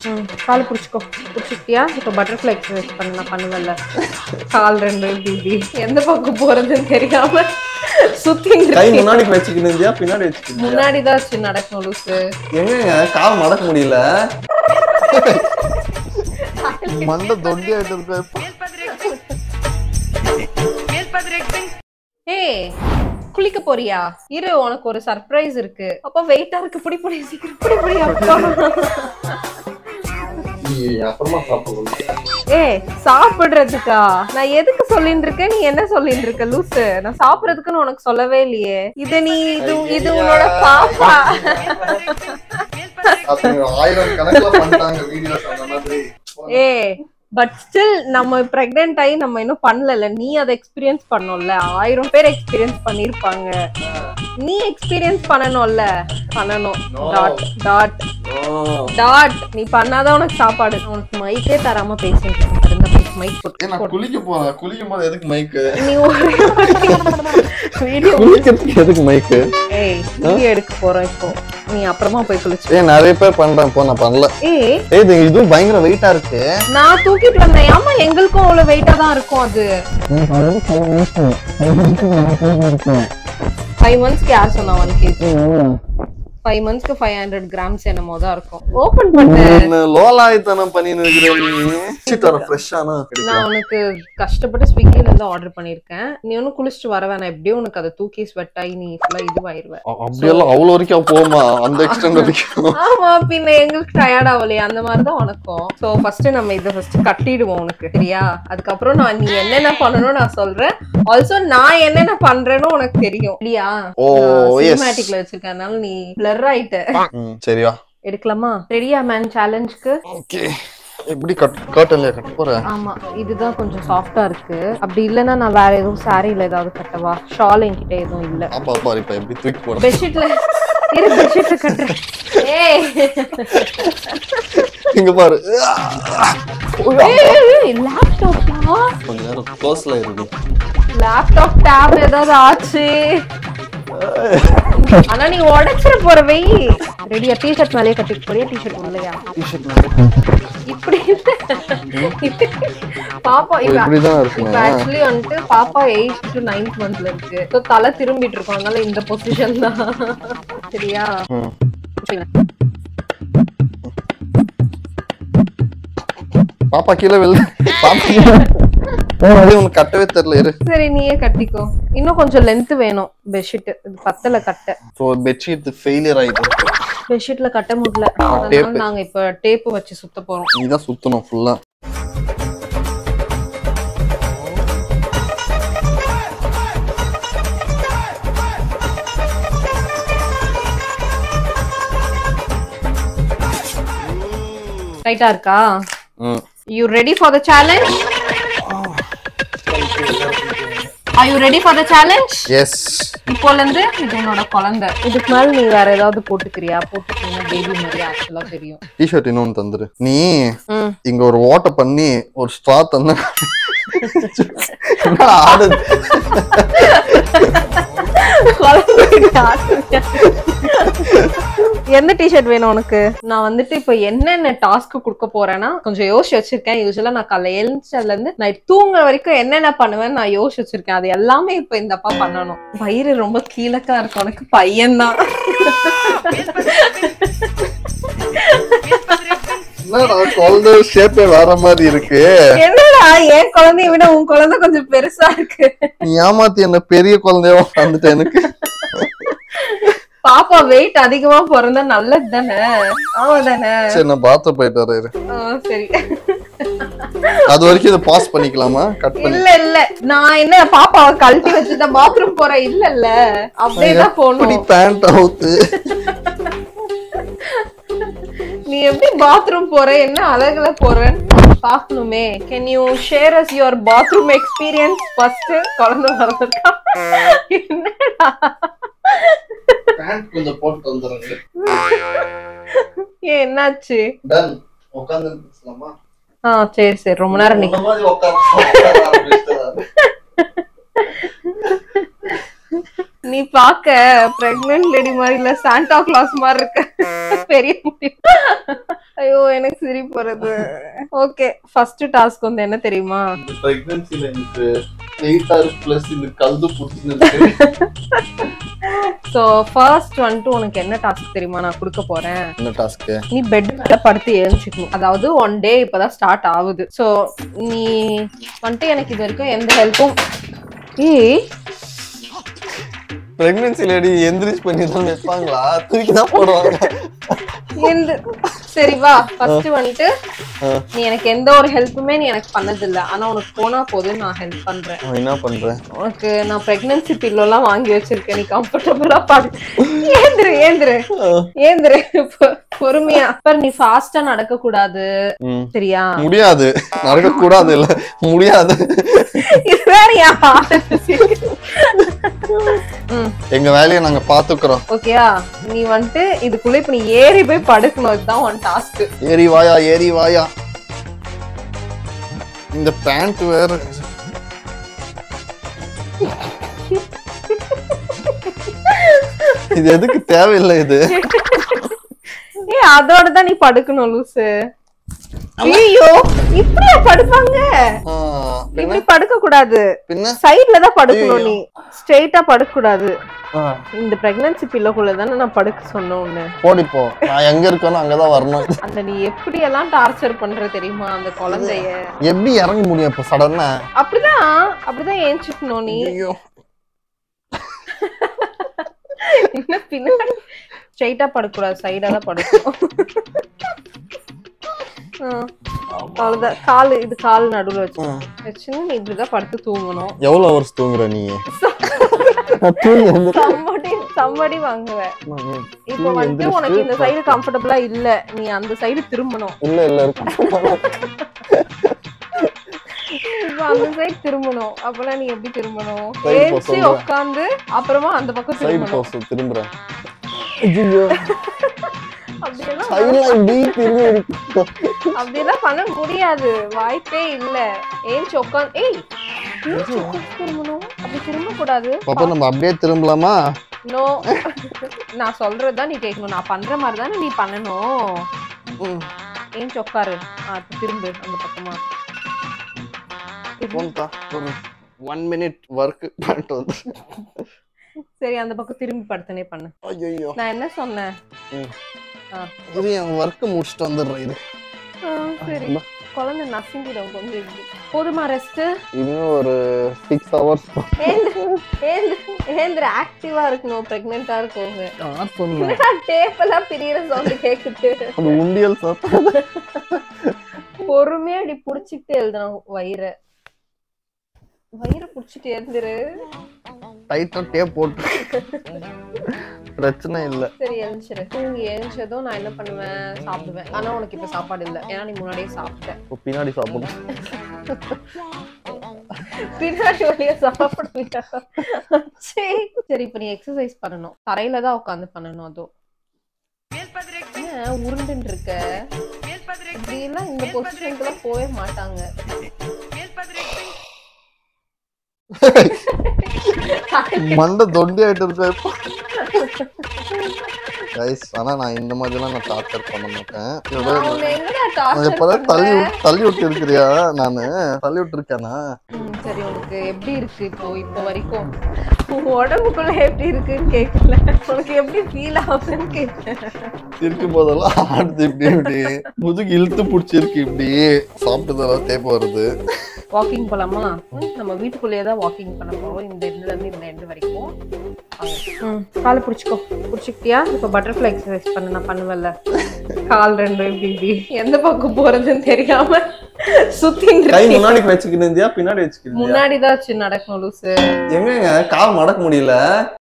ம் கால் பிடிச்சிக்கோ பிடிச்சிக்கிட்டியா இப்போ பட்டர்ஃப்ளை எக்ஸசைஸ் பண்ண நான் பண்ணுவேன்ல கால் ரெண்டு இப்படி இப்படி எந்த பக்கம் போறதுன்னு தெரியாம சுத்திட்டு கை இருக்கேன். முன்னாடி வச்சுக்கணும் இருந்தியா பின்னாடி வச்சுக்கணும் முன்னாடி தான் வச்சு நடக்கணும் லூசு எங்கங்க கால் மடக்க முடியல மண்டை தொண்டி ஆயிட்டு இருக்கு ஏய் குளிக்க போறியா இரு உனக்கு ஒரு சர்ப்ரைஸ் இருக்கு அப்ப வெயிட்டா இருக்கு புடி புடி சீக்கிரம் புடி புடி அப்பா அப்புறமா சாப்பிடுவோம் ஏய் சாப்பிடுறதுக்கா நான் எதுக்கு சொல்லிட்டு இருக்கேன் நீ என்ன சொல்லிட்டு இருக்க லூசு நான் சாப்பிடுறதுக்குன்னு உனக்கு சொல்லவே இல்லையே இது நீ இது இது உன்னோட பாப்பா ஆயிரம் கணக்குல பண்ணிட்டாங்க வீடியோஸ் அந்த மாதிரி ஏய் பட் ஸ்டில் நம்ம பிரெக்னென்ட் ஆகி நம்ம இன்னும் பண்ணல நீ அதை எக்ஸ்பீரியன்ஸ் பண்ணோம்ல ஆயிரம் பேர் எக்ஸ்பீரியன்ஸ் பண்ணிருப்பாங்க நீ எக்ஸ்பீரியன்ஸ் பண்ணணும்ல பண்ணணும் டாட் டாட் டாட் நீ பண்ணாதான் உனக்கு சாப்பாடு உனக்கு மைக்கே தராம பேசிட்டு மைக் ஏய், நான் குளிக்க போறேன் குளிக்கும் போது எதுக்கு மைக்கு நீ ஒரே வீடியோ குளிக்கிறதுக்கு எதுக்கு மைக்கு ஏய் வீடியோ எடுக்க போறோம் இப்போ நீ அப்புறமா போய் குளிச்சு ஏய் நிறைய பேர் பண்றேன் இப்போ நான் பண்ணல ஏய் ஏய் இது இதுவும் பயங்கர வெயிட்டா இருக்கு நான் தூக்கிட்டு வந்தேன் ஆமா எங்களுக்கும் அவ்வளவு வெயிட்டா தான் இருக்கும் அது ஃபைவ் மந்த்ஸ்க்கு யார் சொன்னா ஒன் கேஜி ஃபைவ் மந்த்ஸ்க்கு ஃபைவ் ஹண்ட்ரட் கிராம்ஸ் என்னமோ தான் இருக்கும் ஓபன் பண்ணு லோலாய்த்தனம் பண்ணின்னு இருக்கிற நீ சீட்டோட ஃப்ரெஷ்ஷானா நான் உனக்கு கஷ்டப்பட்டு ஸ்விக்கில இருந்து ஆர்டர் பண்ணிருக்கேன் நீ ஒன்னும் குளிச்சுட்டு வர வேணாம் எப்படியும் உனக்கு அதை தூக்கி ஸ்வெட் ஆகி நீ ஃபுல்லா இதுவாயிருவ அப்படியெல்லாம் அவ்வளவு வரைக்கும் போகுமா அந்த எக்ஸ்டெண்ட் வரைக்கும் ஆமா பின்ன எங்களுக்கு டயர்ட் ஆகலையே அந்த மாதிரி தான் உனக்கும் சோ ஃபர்ஸ்ட் நம்ம இதை ஃபர்ஸ்ட் கட்டிடுவோம் உனக்கு சரியா அதுக்கப்புறம் நான் நீ என்னென்ன பண்ணணும் நான் சொல்றேன் ஆல்சோ நான் என்னென்ன பண்றேன்னு உனக்கு தெரியும் இல்லையா ஓ, yes. சினிமேட்டிக்ல வச்சிருக்கனால நீ பிளர் ஆயிட்ட ம், சரியா எடுக்கலாமா ரெடியா மேன் சேலஞ்சுக்கு ஓகே எப்படி கட் கர்ட்டன்லயா கட்ட போற ஆமா இதுதான் கொஞ்சம் சாஃப்டா இருக்கு அப்படி இல்லைன்னா நான் வேற எதுவும் சாரியில ஏதாவது கட்டவா ஷால் என்கிட்ட எதுவும் இல்ல பாப்பா பாரு இப்ப எப்படி தூக்கி போற பெட்ஷீட்ல இரு பெட்ஷீட்ல கட்டுறேன் ஏய் இங்க பாரு லேப்டாப்பா கொஞ்ச நேரம் க்ளோஸ்ல இருக்கு லேப்டாப் டேப் ஏதாவது ஆச்சு ஆனா நீ உடைச்சிட போற வெய் ரெடியா டிஷர்ட் மேலேயே கட்டிட்டு போறியா டிஷர்ட் உள்ளயா இப்படி இல்ல. பாப்பா இப்ப இப்படிதான் இருக்குங்க ஆக்சுவலி வந்துட்டு பாப்பா எயிட் டு நைன்த் மந்த்ல இருக்கு So, தலை திரும்பிட்டு இருக்கோம் அதனால இந்த பொசிஷன் தான் சரியா ம். பாப்பா கீழே விழு பாப்பா அது உனக்கு கட்டவே தெரியல இரு சரி நீயே கட்டிக்கோ இன்னும் கொஞ்சம் லென்த் வேணும் பெட்ஷீட் இது பத்தல கட்ட ஸோ பெட்ஷீட் ஃபெயிலியர் ஆயிட்டு பெட்ஷீட்ல கட்ட முடியல அதனால நாங்க இப்ப டேப் வச்சு சுத்த போறோம் நீ தான் சுத்தணும் ஃபுல்லா ரைட்டா இருக்கா ம் you ready for the challenge are you ready for the challenge yes இப்போல இருந்து இது என்னோட குழந்தை இதுக்கு மேல நீ வேற ஏதாவது போட்டுக்கிறியா போட்டுக்கிட்டீங்கன்னா பேபி மாதிரி ஆக்சுவலா தெரியும் டிஷர்ட் இன்னொன்னு தந்துரு நீ ம் இங்க ஒரு ஓட்டை பண்ணி ஒரு ஸ்ட்ரா தந்த என்னடா ஆடுது குழந்தைக்கு ஆசையா. எந்த டிஷர்ட் வேணும் உனக்கு நான் வந்துட்டு இப்ப என்னென்ன டாஸ்க் கொடுக்க போறேன்னா கொஞ்சம் யோசிச்சு வச்சிருக்கேன் யூஸ்வலா நான் காலைல எழுந்ததுல இருந்து நைட் தூங்குற வரைக்கும் என்னென்ன பண்ணுவேன்னு நான் யோசிச்சு வச்சிருக்கேன் அது எல்லாமே இப்ப இந்த அப்பா பண்ணணும் வயிறு ரொம்ப கீழக்கா இருக்கு உனக்கு பையன்தான் என்னடா குழந்தை ஷேப்பே வேற மாதிரி இருக்கு என்னடா என் குழந்தைய விட உன் குழந்தை கொஞ்சம் பெருசா இருக்கு நீ ஏமாத்தி என்ன பெரிய குழந்தையா வந்துட்ட எனக்கு பாப்பா வெயிட் அதிகமா பிறந்தா நல்லது தானே ஆமா தானே சரி நான் பாத்ரூம் போயிட்டு வரேன் இரு. ஆ, சரி அது வரைக்கும் இதை பாஸ் பண்ணிக்கலாமா கட் பண்ணி இல்ல இல்ல நான் என்ன பாப்பாவை கழட்டி வச்சுட்டா பாத்ரூம் போறேன் இல்ல இல்ல அப்படியே தான் இப்படி போகணும் பேண்ட் அவுத்து நீ எப்படி பாத்ரூம் போற என்ன அழகுல போறேன்னு பாக்கணுமே can you share us your bathroom experience first குழந்தை வரதுக்கா என்னடா பேண்ட் கொஞ்சம் போட்டு வந்துடுறேன் ஏன் என்னாச்சு டன் உட்காந்து பேசலாமா ஆ சரி சரி ரொம்ப நேரம் நிக்க இந்த மாதிரி உட்காந்து நீ பாக்க பிரெக்னன்ட் லேடி மாதிரி இல்ல சாண்டா கிளாஸ் மாதிரி இருக்க பெரிய முடியும் ஐயோ எனக்கு சிரிப்பு வருது ஓகே ஃபர்ஸ்ட் டாஸ்க் வந்து என்ன தெரியுமா இந்த பிரெக்னன்சில எனக்கு எயிட் ஆர் பிளஸ் இந்த கல்து புடிச்சு சோ ஃபர்ஸ்ட் வந்துட்டு உனக்கு என்ன டாஸ்க் தெரியுமா நான் கொடுக்க போறேன் என்ன டாஸ்க்கு நீ பெட்ல படுத்து எழுந்துக்கணும் அதாவது ஒன் டே இப்பதான் ஸ்டார்ட் ஆகுது சோ நீ வந்துட்டு எனக்கு இது வரைக்கும் எந்த ஹெல்ப்பும் ஏய் பிரெக்னன்சி லேடி எந்திரிச்சு பண்ணி தான் வைப்பாங்களா தூக்கி தான் போடுவாங்க இந்த சரி வா ஃபர்ஸ்ட் வந்துட்டு ஆ. நீ எனக்கு எந்த ஒரு ஹெல்ப்புமே நீ எனக்கு பண்ணது இல்ல ஆனா உனக்கு போனா போதும் நான் ஹெல்ப் பண்றேன் நான் என்ன பண்றேன் உனக்கு நான் பிரெக்னன்சி பில்லோ எல்லாம் வாங்கி வச்சிருக்கேன் நீ கம்ஃபர்டபுளா பாடு ஏந்திரு ஏந்திரு ஏந்திரு பொ- பொறுமையா அப்புறம் நீ ஃபாஸ்டா நடக்க கூடாது ம். சரியா முடியாது நடக்க கூடாது இல்ல முடியாது இது வேறயா ம் எங்க வேலையை நாங்க பாத்துக்கிறோம் ஓகேயா நீ வந்துட்டு இதுக்குள்ள இப்ப நீ ஏறி போய் படுக்கணும் இதுதான் உன் டாஸ்க் ஏறி வாயா ஏறி வாயா இந்த பேண்ட் வேற இது எதுக்கு தேவையில்லை இது ஏ அதோட தான் நீ படுக்கணும் லூசு ஐயோ இப்படியா படுப்பாங்க ஆ, பின்ன இப்படி படுக்க கூடாது பின்ன சைடுல தான் படுக்கணும் நீ ஸ்ட்ரெயிட்டா படுக்க கூடாது ஆ, இந்த பிரெக்னன்சி பில்லுக்குள்ள தானே நான் படுக்க சொன்னேன் உன்னை. போடிப்போ நான் எங்க இருக்கேனோ அங்கதான் வரணும் அந்த நீ எப்படி எல்லாம் டார்ச்சர் பண்ற தெரியுமா அந்த குழந்தைய எப்படி இறங்க முடியும் இப்ப சடனா அப்படிதான் அப்படிதான் ஏஞ்சிக்கணும் நீ ஐயோ என்ன பின்னாடி ஸ்ட்ரைட்டா படுக்கூடாது சைடா தான் படுக்கணும் ஆ, அவ்வளவுதான் கால் இது கால் நடுவுல வச்சு ம். வச்சுன்னு நீ இப்படிதான் படுத்து தூங்கணும் எவ்வளவு ஹவர்ஸ் தூங்குற நீ நான் தூங்கி எழுந்து- சம்மடி சம்மடி வாங்குவ ம். இப்போ வந்துட்டு உனக்கு இந்த சைடு கம்ஃபர்டபுளா இல்ல நீ அந்த சைடு திரும்பணும் இல்ல இல்ல இருக்கு இப்போ அந்த சைடு திரும்பணும் அப்பெல்லாம் நீ எப்படி திரும்பணும் Side pose ஏஞ்சி சொல்றேன். உட்காந்து அப்புறமா அந்த பக்கம் சைடு திரும்பணும் போஸ் திரும்புறேன் ஐயோ அப்படியெல்லாம் சைடுல இப்படி திரும்பி இருக்கு. அப்படியெல்லாம் பண்ண முடியாது வாய்ப்பே இல்ல ஏஞ்சி உட்காந்து ஏய் ஏஞ்சி உட்காந்து திரும்பணும் அப்படி திரும்ப கூடாது பாப்பா நம்ம அப்படியே திரும்பலாமா நோ நான் சொல்றதுதான் நீ கேட்கணும் நான் பண்ற மாதிரி தானே நீ பண்ணணும் ஏஞ்சி உட்காரு ஆ, இப்ப திரும்பு அந்த பக்கமா போன்தா ஒரு ஒன் மினிட் ஒர்க் பண்ணிட்டு வந்து சரி அந்த பக்கம் திரும்பி படுத்தனே பண்ணு ஐயோ நான் என்ன சொன்னேன் ஆ. இது என் ஒர்க் முடிச்சுட்டு வந்துடுறேன் இது ஆ, சரி குழந்தை நசுங்கிடும் கொஞ்சம் இப்படி. போதுமா ரெஸ்ட் இன்னும் ஒரு சிக்ஸ் ஹவர்ஸ் ஏந்திர ஆக்டிவா இருக்கணும் பிரெக்னெண்டா இருக்கவங்க ஸ்டார்ட் பண்ணுவேன் டேப் எல்லாம் பிரியற சவுண்ட் கேக்குது அது உண்டியல் சத்தம் பொறுமையா இப்படி புடிச்சிட்டு எழுதணும் வயிற வயிற புடிச்சிட்டு எழுந்துரு டைட்டா டேப் போட்டு பிரச்சனை இல்ல சரி எழுந்துச்சிரு தூங்கி எழுந்ததும் நான் என்ன பண்ணுவேன் சாப்பிடுவேன் ஆனா உனக்கு இப்ப சாப்பாடு இல்ல ஏன்னா நீ முன்னாடியே சாப்பிட்ட இப்போ பின்னாடி சாப்பிடணும் பின்னாடி வழியா சாப்பிடுவியா சரி சரி இப்ப நீ எக்ஸசைஸ் பண்ணணும் தரையில தான் உட்காந்து பண்ணணும் அதுவும் ஏன் உருண்டுன்னு இருக்க இப்படி எல்லாம் இந்த பொசிஷனுக்கு எல்லாம் போவே மாட்டாங்க மண்டை தொண்டி ஆயிட்டு இருக்கேன் இப்போ கைஸ் ஆனா நான் இந்த மாதிரிலாம் நான் டார்ச்சர் பண்ண மாட்டேன் இதோட நான் உன்னை எங்கடா நான் torture எப்பதான் தள்ளி பண்றேன்? விட்டு- தள்ளி விட்டு இருக்கிறியா நானு தள்ளி விட்டு இருக்கேனா ம், சரி உனக்கு எப்படி இருக்கு இப்போ இப்போ வரைக்கும் உன் உடம்புக்குள்ள எப்படி இருக்குன்னு கேட்கல உனக்கு எப்படி ஃபீல் ஆகுதுன்னு கேட்டேன் இருக்கும் போதெல்லாம் ஆடுது இப்படி இப்படி முதுகு இழுத்து பிடிச்சிருக்கு இப்படி சாப்பிட்டதெல்லாம் தேப்ப வருது வாக்கிங் போலாமா ம், நம்ம வீட்டுக்குள்ளேயே தான் வாக்கிங் பண்ண போறோம் இந்த எண்ட்ல இருந்து இந்த எண்ட் வரைக்கும் வாங்க. ம், காலை பிடிச்சிக்கோ பிடிச்சிக்கிட்டியா இப்போ பட்டர்ஃப்ளை எக்ஸசைஸ் பண்ண நான் பண்ணுவேன்ல கால் ரெண்டு இப்படி இப்படி எந்த பக்கம் போறதுன்னு தெரியாம சுத்தின்னு கை இருக்கேன். முன்னாடி வச்சுக்கிட்டு இருந்தியா பின்னாடி வச்சுக்கிட்டு முன்னாடி தான் வச்சு நடக்கணும் லூசு எங்கங்க கால் மடக்க முடியல